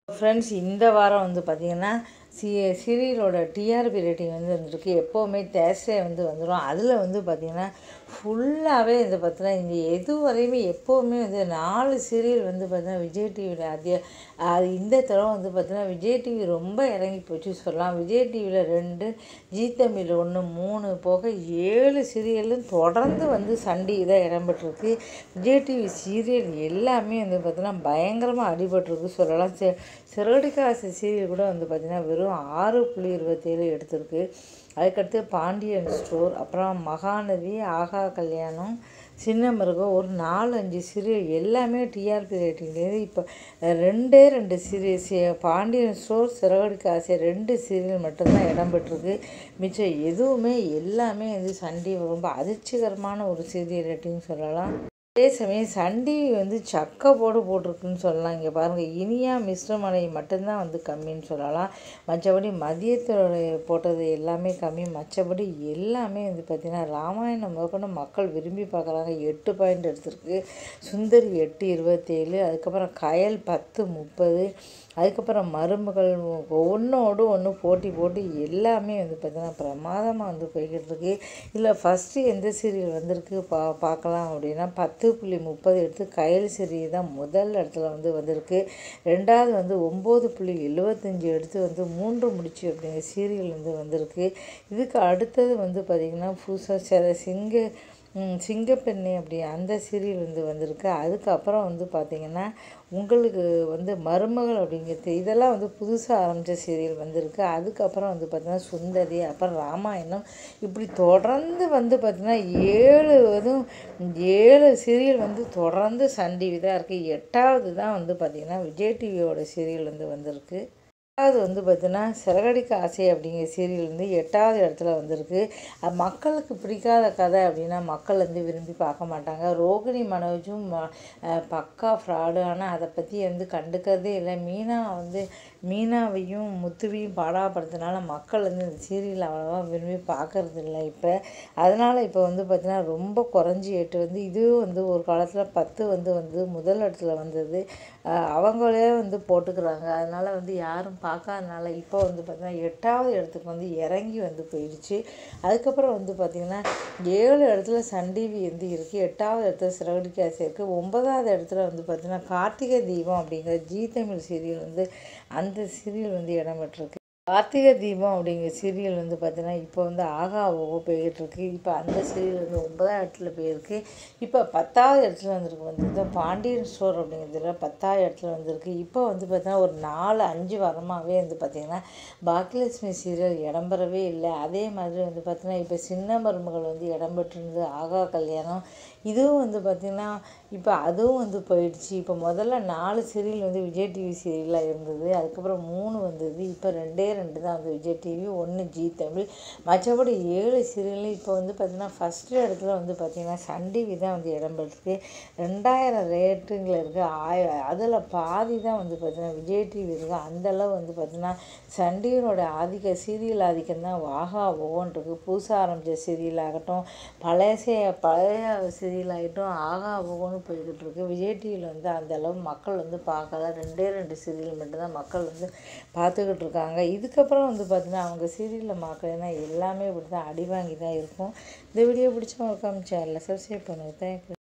friends இந்த வாரம் வந்து பார்த்திங்கன்னா சி சீரியலோட டிஆர்பி ரேட்டிங் வந்து வந்துருக்கு எப்போவுமே தேர்ஸ்டே வந்து வந்துடும் அதில் வந்து பார்த்திங்கன்னா ஃபுல்லாகவே இது பார்த்தினா இந்த எது வரையுமே எப்போவுமே வந்து நாலு சீரியல் வந்து பார்த்திங்கன்னா விஜய் டிவியில் அதிக அது இந்த தடவை வந்து பார்த்திங்கன்னா விஜய் டிவி ரொம்ப இறங்கி போச்சு சொல்லலாம் விஜய் டிவியில் ரெண்டு ஜீ தமிழ் ஒன்று மூணு போக ஏழு சீரியலும் தொடர்ந்து வந்து சண்டி தான் இடம்பெற்றிருக்கு விஜய் டிவி சீரியல் எல்லாமே வந்து பார்த்திங்கன்னா பயங்கரமாக அடிபட்டிருக்கு சொல்லலாம் செ சிறகடிக்காசு சீரியல் கூட வந்து பார்த்திங்கன்னா வெறும் ஆறு புள்ளி இருபத்தேழு எடுத்திருக்கு அதுக்கடுத்து பாண்டியன் ஸ்டோர் அப்புறம் மகாநதி ஆகா கல்யாணம் சின்ன மிருகம் ஒரு நாலு அஞ்சு சீரியல் எல்லாமே டிஆர்பி ரேட்டிங்லேருந்து இப்போ ரெண்டே ரெண்டு சீரியல் பாண்டியன் ஸ்டோர் சிறகடிக்க ஆசை ரெண்டு சீரியல் மட்டும்தான் இடம்பெற்றிருக்கு மிச்சம் எதுவுமே எல்லாமே வந்து சண்டே ரொம்ப அதிர்ச்சிகரமான ஒரு சீரியல் ரேட்டிங் சொல்லலாம் அதே சமயம் சன் டிவி வந்து சக்க போடு போட்டிருக்குன்னு சொல்லலாம் இங்கே பாருங்கள் இனியா மிஸ்ரமலை மட்டும்தான் வந்து கம்மின்னு சொல்லலாம் மற்றபடி மதியத்தோட போட்டது எல்லாமே கம்மி மற்றபடி எல்லாமே வந்து பார்த்திங்கன்னா ராமாயணம் முதற்கொண்டு மக்கள் விரும்பி பார்க்குறாங்க எட்டு பாயிண்ட் எடுத்திருக்கு சுந்தரி எட்டு இருபத்தேழு அதுக்கப்புறம் கயல் பத்து முப்பது அதுக்கப்புறம் மருமகள் ஒன்றோடு ஒன்று போட்டி போட்டு எல்லாமே வந்து பார்த்திங்கன்னா பிரமாதமாக வந்து போய்கிட்டு இருக்கு இதில் ஃபஸ்ட்டு எந்த சீரியல் வந்திருக்கு பா பார்க்கலாம் அப்படின்னா பத்து புள்ளி முப்பது எடுத்து கயல் சீரியல் தான் முதல் இடத்துல வந்து வந்திருக்கு ரெண்டாவது வந்து ஒம்பது புள்ளி எழுபத்தஞ்சி எடுத்து வந்து மூன்று முடிச்சு அப்படிங்கிற சீரியல் வந்து வந்திருக்கு இதுக்கு அடுத்தது வந்து பார்த்திங்கன்னா புதுசாக சில சிங்க சிங்கப்பெண்ணை அப்படி அந்த சீரியல் வந்து வந்திருக்கு அதுக்கப்புறம் வந்து பார்த்திங்கன்னா உங்களுக்கு வந்து மருமகள் அப்படிங்கிறது இதெல்லாம் வந்து புதுசாக ஆரம்பித்த சீரியல் வந்திருக்கு அதுக்கப்புறம் வந்து பார்த்திங்கன்னா சுந்தரி அப்புறம் ராமாயணம் இப்படி தொடர்ந்து வந்து பார்த்திங்கன்னா ஏழு இதுவும் ஏழு சீரியல் வந்து தொடர்ந்து சன் டிவி தான் இருக்குது எட்டாவது தான் வந்து பார்த்திங்கன்னா விஜய் டிவியோட சீரியல் வந்து வந்திருக்கு எட்டாவது வந்து பார்த்திங்கன்னா சிறகடிக்க ஆசை அப்படிங்கிற சீரியல் வந்து எட்டாவது இடத்துல வந்திருக்கு மக்களுக்கு பிடிக்காத கதை அப்படின்னா மக்கள் வந்து விரும்பி பார்க்க மாட்டாங்க ரோகிணி மனோஜும் பக்கா ஃப்ராடு ஆனால் அதை பற்றி வந்து கண்டுக்கிறதே இல்லை மீனா வந்து மீனாவையும் முத்துவையும் பாடாப்படுறதுனால மக்கள் வந்து இந்த சீரியல் அவ்வளோவா விரும்பி பார்க்கறது இல்லை இப்போ அதனால் இப்போ வந்து பார்த்திங்கன்னா ரொம்ப குறைஞ்சி எட்டு வந்து இதுவும் வந்து ஒரு காலத்தில் பத்து வந்து வந்து முதல் இடத்துல வந்தது அவங்களே வந்து போட்டுக்கிறாங்க அதனால் வந்து யாரும் பார்க்காதனால இப்போ வந்து பார்த்திங்கன்னா எட்டாவது இடத்துக்கு வந்து இறங்கி வந்து போயிடுச்சு அதுக்கப்புறம் வந்து பார்த்திங்கன்னா ஏழு இடத்துல சன் டிவி வந்து இருக்குது எட்டாவது இடத்துல சிறகடிக்க ஆசை இருக்குது ஒன்பதாவது இடத்துல வந்து பார்த்திங்கன்னா கார்த்திகை தீபம் அப்படிங்கிற ஜீ தமிழ் சீரியல் வந்து அந்த சீரியல் வந்து இடம்பெற்றிருக்கு கார்த்திகை தீபம் அப்படிங்கிற சீரியல் வந்து பார்த்தீங்கன்னா இப்போ வந்து ஆகா ஓகோ போய்கிட்டுருக்கு இப்போ அந்த சீரியல் வந்து ஒன்பதாம் இடத்துல போயிருக்கு இப்போ பத்தாவது இடத்துல வந்திருக்கு வந்து பாண்டியன் ஸ்டோர் அப்படிங்கிறதுல பத்தாவது இடத்துல வந்திருக்கு இப்போ வந்து பார்த்தீங்கன்னா ஒரு நாலு அஞ்சு வாரமாகவே வந்து பார்த்திங்கன்னா பாக்கியலட்சுமி சீரியல் இடம்பெறவே இல்லை அதே மாதிரி வந்து பார்த்திங்கன்னா இப்போ சின்ன மருமகள் வந்து இடம்பெற்றிருந்தது ஆகா கல்யாணம் இதுவும் வந்து பார்த்திங்கன்னா இப்போ அதுவும் வந்து போயிடுச்சு இப்போ முதல்ல நாலு சீரியல் வந்து விஜய் டிவி சீரியலாக இருந்தது அதுக்கப்புறம் மூணு வந்தது இப்போ ரெண்டே ரெண்டு தான் வந்து விஜய் டிவி ஒன்று ஜி தமிழ் மற்றபடி ஏழு சீரியலும் இப்போ வந்து பார்த்திங்கன்னா ஃபஸ்ட்டு இடத்துல வந்து பார்த்திங்கன்னா சன் டிவி தான் வந்து இடம்பெற்றிருக்கு ரெண்டாயிரம் ரேட்டுங்கில் இருக்குது ஆய அதில் பாதி தான் வந்து பார்த்திங்கன்னா விஜய் டிவி இருக்குது அந்தளவு வந்து பார்த்திங்கன்னா சன் டிவியோட ஆதிக்க சீரியல் ஆதிக்கம் தான் வாகா ஒவ்வொன்றுக்கு புதுசாக ஆரம்பித்த சீரியல் ஆகட்டும் பழைய பழைய சீரியல் ஆகட்டும் ஆகா ஒவ்வொன்று போய்கிட்டு இருக்கு விஜய் டிவியில் வந்து அந்த அளவு மக்கள் வந்து பார்க்கல ரெண்டே ரெண்டு சீரியல் மட்டும்தான் மக்கள் வந்து பார்த்துக்கிட்டு இருக்காங்க இதுக்கப்புறம் வந்து பார்த்திங்கன்னா அவங்க சீரியலில் பார்க்கலன்னா எல்லாமே இப்படி தான் அடி வாங்கி தான் இருக்கும் இந்த வீடியோ பிடிச்சவங்க சேனலில் சப்ஸ்கிரைப் பண்ணுங்கள் தேங்க்யூ